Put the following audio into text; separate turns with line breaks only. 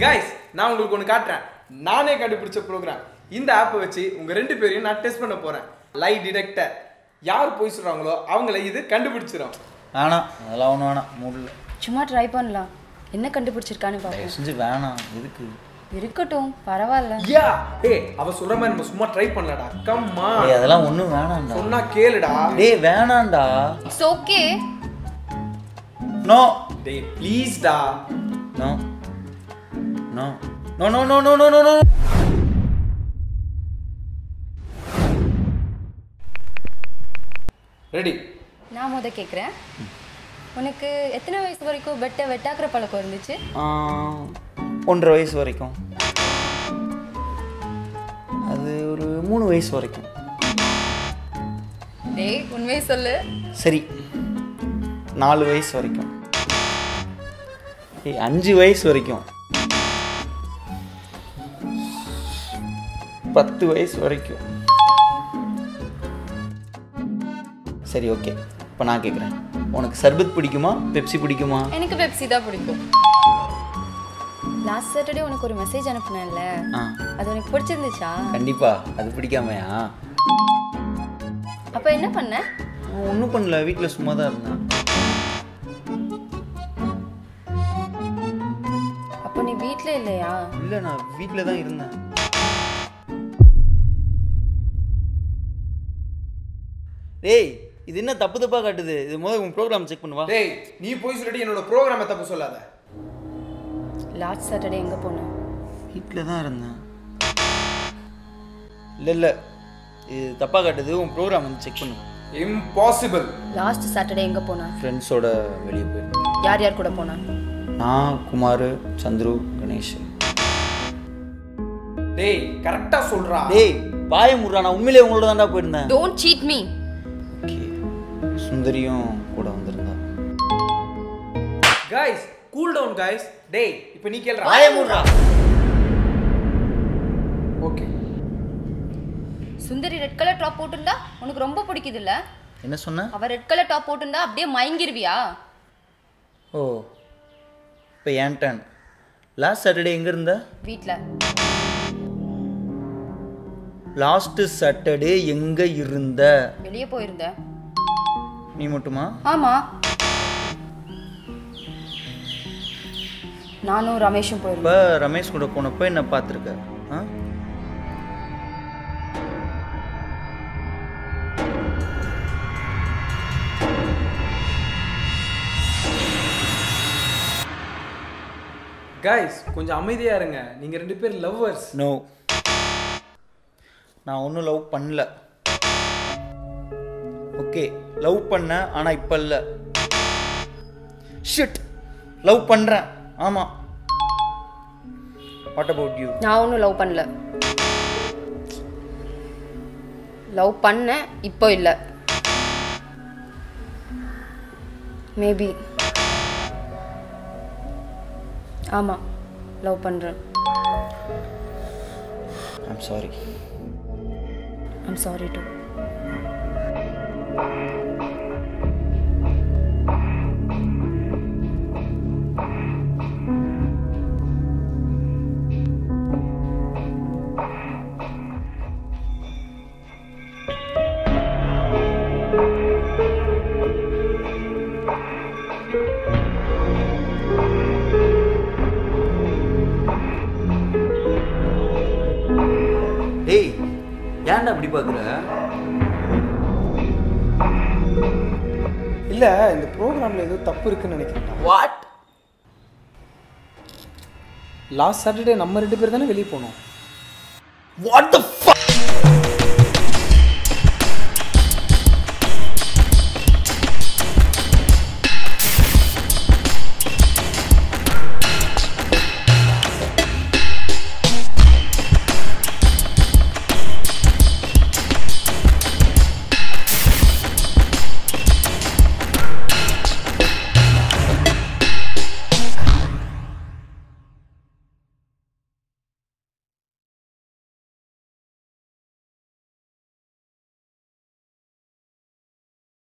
guys நான் உங்களுக்கு ஒன்று காட்டுறேன் நானே கண்டுபிடிச்ச ப்ரோக்ராம் இந்த ஆப்பை வச்சு உங்கள் ரெண்டு பேரையும் நான் டெஸ்ட் பண்ண போகிறேன் லை டிடெக்டர் யார் போய் சொல்கிறாங்களோ அவங்கள இது கண்டுபிடிச்சிடும்
வேணாம் அதெல்லாம் ஒன்றும் வேணாம் மூடல
சும்மா ட்ரை பண்ணலாம் என்ன கண்டுபிடிச்சிருக்கான்னு
தயவு
பார்ப்போம்
செஞ்சு வேணாம் எதுக்கு
இருக்கட்டும் பரவாயில்ல
யா ஏய் அவ சொல்ற மாதிரி நம்ம சும்மா ட்ரை பண்ணலடா கம்மா
டேய் அதெல்லாம் ஒன்றும் வேணாம்டா
சொன்னா கேளுடா
டேய் வேணாம்டா
இட்ஸ் ஓகே
நோ
டேய் ப்ளீஸ்டா
no no no no no no no no no
ready
நான் முத கேட்குறேன் உனக்கு எத்தனை வயசு வரைக்கும் வெட்ட வெட்டாக்குற பழக்கம் இருந்துச்சு
ஒன்றரை வயசு வரைக்கும் அது ஒரு மூணு வயசு வரைக்கும்
டேய் உண்மையை சொல்லு
சரி நாலு வயசு வரைக்கும் ஏய் அஞ்சு வயசு வரைக்கும் பத்து வயசு வரைக்கும் சரி ஓகே இப்போ நான் கேட்குறேன் உனக்கு சர்பத் பிடிக்குமா பெப்சி பிடிக்குமா
எனக்கு பெப்சி தான் பிடிக்கும் லாஸ்ட் சாட்டர்டே உனக்கு ஒரு மெசேஜ் அனுப்புனேன்ல
ஆ
அது உனக்கு பிடிச்சிருந்துச்சா
கண்டிப்பா அது பிடிக்காமையா
அப்போ என்ன பண்ண
ஒன்றும் பண்ணல வீட்டில் சும்மா தான் இருந்தேன்
அப்போ நீ வீட்டில் இல்லையா
இல்லை நான் வீட்டில் தான் இருந்தேன் டேய் இது என்ன தப்பு தப்பா காட்டுது இது முதல்ல உன் ப்ரோக்ராம் செக் பண்ணுவா
டேய் நீ போய் சொல்லிட்டு என்னோட ப்ரோக்ராமை தப்பு சொல்லாத
லாஸ்ட் சாட்டர்டே எங்கே போன
வீட்டில் தான் இருந்தேன் இல்லை இல்லை இது தப்பா காட்டுது உன் ப்ரோக்ராம் வந்து செக் பண்ணு
இம்பாசிபிள்
லாஸ்ட் சாட்டர்டே எங்கே போன
ஃப்ரெண்ட்ஸோட வெளியே போயிருந்தேன்
யார் யார் கூட போன
நான் குமார் சந்துரு கணேஷ்
டேய் கரெக்டா சொல்றா
டேய் பாய முடுறா நான் உண்மையிலேயே உங்களோட தான்டா போயிருந்தேன்
டோன்ட் சீட் மீ
ஓகே சுந்தரியும் கூட வந்திருந்தா
கைஸ் கூல் டவுன் கைஸ் டேய் இப்போ நீ கேளுடா
பாய முடுறா
okay
Sundari red colour top போட்டிருந்தா உனக்கு ரொம்ப பிடிக்குது இல்ல
என்ன சொன்ன
அவ ரெட் கலர் டாப் போட்டிருந்தா அப்படியே மயங்கிருவியா
ஓ இப்போ ஏன் டர்ன் லாஸ்ட் சாட்டர்டே எங்கே இருந்த
வீட்ல
லாஸ்ட்டு சாட்டர்டே எங்கே இருந்த
வெளியே போயிருந்த
நீ மட்டுமா
ஆமா நானும் ரமேஷும் போயிருந்தோம்
இப்போ ரமேஷ் கூட போனப்போ என்ன பார்த்துருக்க ஆ
கைஸ் கொஞ்சம் அமைதியா இருங்க நீங்க ரெண்டு பேர் லவ்வர்ஸ்
நோ நான் ஒன்றும் லவ் பண்ணல ஓகே லவ் பண்ணேன் ஆனால் இப்போ இல்லை ஷிட் லவ் பண்ணுறேன் ஆமாம் வாட் அபவுட் யூ
நான் ஒன்றும் லவ் பண்ணல லவ் பண்ணேன் இப்போ இல்லை மேபி ஆமாம் லவ் பண்ணுறேன்
ஐம் சாரி
ஐம் சாரி டு
டேய் ஏன்டா அப்படி பார்க்குற
இல்ல இந்த ப்ரோக்ராம்ல ஏதோ தப்பு இருக்குன்னு நினைக்கிறேன்
வாட்
லாஸ்ட் சாட்டர்டே நம்ம ரெண்டு பேர் தானே வெளியே போனோம்
வாட் த